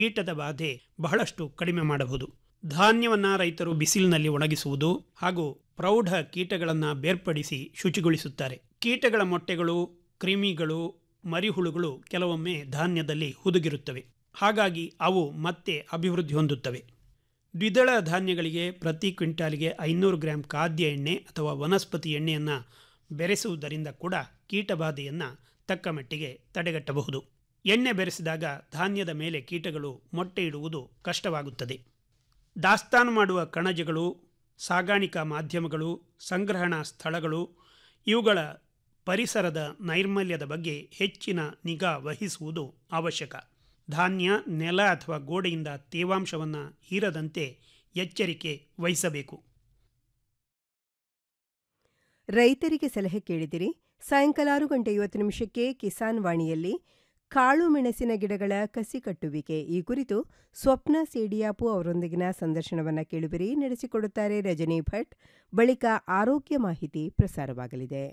ಕೀಟದ ಬಾಧೆ ಬಹಳಷ್ಟು ಕಡಿಮೆ ಮಾಡಬಹುದು ಧಾನ್ಯವನ್ನ ರೈತರು ಬಿಸಿಲಿನಲ್ಲಿ ಒಣಗಿಸುವುದು ಹಾಗೂ ಪ್ರೌಢ ಕೀಟಗಳನ್ನು ಬೇರ್ಪಡಿಸಿ ಶುಚಿಗೊಳಿಸುತ್ತಾರೆ ಕೀಟಗಳ ಮೊಟ್ಟೆಗಳು ಕ್ರಿಮಿಗಳು ಮರಿಹುಳುಗಳು ಕೆಲವೊಮ್ಮೆ ಧಾನ್ಯದಲ್ಲಿ ಹುದುಗಿರುತ್ತವೆ ಹಾಗಾಗಿ ಅವು ಮತ್ತೆ ಅಭಿವೃದ್ಧಿ ಹೊಂದುತ್ತವೆ ದ್ವಿದಳ ಧಾನ್ಯಗಳಿಗೆ ಪ್ರತಿ ಕ್ವಿಂಟಾಲಿಗೆ ಐನೂರು ಗ್ರಾಂ ಖಾದ್ಯ ಎಣ್ಣೆ ಅಥವಾ ವನಸ್ಪತಿ ಎಣ್ಣೆಯನ್ನು ಬೆರೆಸುವುದರಿಂದ ಕೂಡ ಕೀಟಬಾಧೆಯನ್ನು ತಕ್ಕ ಮಟ್ಟಿಗೆ ತಡೆಗಟ್ಟಬಹುದು ಎಣ್ಣೆ ಬೆರೆಸಿದಾಗ ಧಾನ್ಯದ ಮೇಲೆ ಕೀಟಗಳು ಮೊಟ್ಟೆ ಇಡುವುದು ಕಷ್ಟವಾಗುತ್ತದೆ ದಾಸ್ತಾನು ಮಾಡುವ ಕಣಜಗಳು ಸಾಗಾಣಿಕಾ ಮಾಧ್ಯಮಗಳು ಸಂಗ್ರಹಣಾ ಸ್ಥಳಗಳು ಇವುಗಳ ಪರಿಸರದ ನೈರ್ಮಲ್ಯದ ಬಗ್ಗೆ ಹೆಚ್ಚಿನ ನಿಗಾ ವಹಿಸುವುದು ಅವಶ್ಯಕ ಧಾನ್ಯ ನೆಲ ಅಥವಾ ಗೋಡೆಯಿಂದ ತೇವಾಂಶವನ್ನು ಹೀರದಂತೆ ಎಚ್ಚರಿಕೆ ವಹಿಸಬೇಕು ರೈತರಿಗೆ ಸಲಹೆ ಕೇಳಿದಿರಿ ಸಾಯಂಕಾಲ ಆರು ಗಂಟೆ ಐವತ್ತು ನಿಮಿಷಕ್ಕೆ ಕಿಸಾನ್ ವಾಣಿಯಲ್ಲಿ ಕಾಳು ಮೆಣಸಿನ ಗಿಡಗಳ ಕಸಿ ಕಟ್ಟುವಿಕೆ ಈ ಕುರಿತು ಸ್ವಪ್ನ ಸೇಡಿಯಾಪು ಅವರೊಂದಿಗಿನ ಸಂದರ್ಶನವನ್ನು ಕೇಳುವಿರಿ ನಡೆಸಿಕೊಡುತ್ತಾರೆ ರಜನಿ ಭಟ್ ಬಳಿಕ ಆರೋಗ್ಯ ಮಾಹಿತಿ ಪ್ರಸಾರವಾಗಲಿದೆ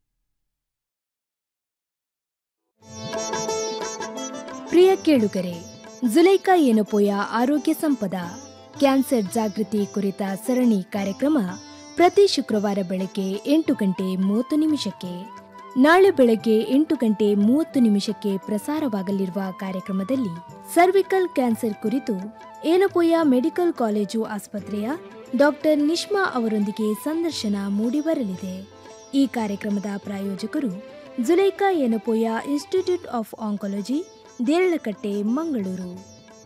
ಪ್ರಿಯ ಕೇಳುಗರೆ ಜುಲೈಕಾ ಏನಪೋಯ ಆರೋಗ್ಯ ಸಂಪದ ಕ್ಯಾನ್ಸರ್ ಜಾಗೃತಿ ಕುರಿತ ಸರಣಿ ಕಾರ್ಯಕ್ರಮ ಪ್ರತಿ ಶುಕ್ರವಾರ ಬೆಳಗ್ಗೆ ಎಂಟು ಗಂಟೆ ಮೂವತ್ತು ನಿಮಿಷಕ್ಕೆ ನಾಳೆ ಬೆಳಗ್ಗೆ ಎಂಟು ಗಂಟೆ ಮೂವತ್ತು ನಿಮಿಷಕ್ಕೆ ಪ್ರಸಾರವಾಗಲಿರುವ ಕಾರ್ಯಕ್ರಮದಲ್ಲಿ ಸರ್ವಿಕಲ್ ಕ್ಯಾನ್ಸರ್ ಕುರಿತು ಏನಪೋಯ ಮೆಡಿಕಲ್ ಕಾಲೇಜು ಆಸ್ಪತ್ರೆಯ ಡಾಕ್ಟರ್ ನಿಷ್ಮಾ ಅವರೊಂದಿಗೆ ಸಂದರ್ಶನ ಮೂಡಿಬರಲಿದೆ ಈ ಕಾರ್ಯಕ್ರಮದ ಪ್ರಾಯೋಜಕರು Zulekha Yenepoya institute of oncology Deralakatte Mangaluru